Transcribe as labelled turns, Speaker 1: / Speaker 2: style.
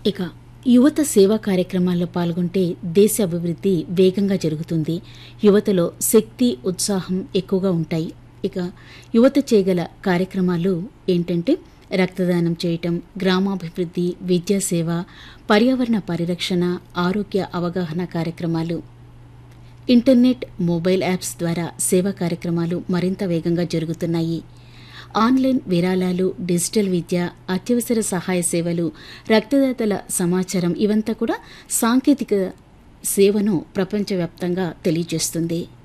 Speaker 1: ఇక యువత సేవా కార్యక్రమాల్లో పాల్గొంటే దేశ అభివృద్ధి వేగంగా జరుగుతుంది యువతలో శక్తి ఉత్సాహం ఎక్కువగా ఉంటాయి ఇక యువత చేయగల కార్యక్రమాలు ఏంటంటే రక్తదానం చేయటం గ్రామాభివృద్ధి విద్యాసేవ పర్యావరణ పరిరక్షణ ఆరోగ్య అవగాహన కార్యక్రమాలు ఇంటర్నెట్ మొబైల్ యాప్స్ ద్వారా సేవా కార్యక్రమాలు మరింత వేగంగా జరుగుతున్నాయి ఆన్లైన్ విరాళాలు డిజిటల్ విద్య అత్యవసర సహాయ సేవలు రక్తదాతల సమాచారం ఇవంతా కూడా సాంకేతిక సేవను ప్రపంచవ్యాప్తంగా తెలియజేస్తుంది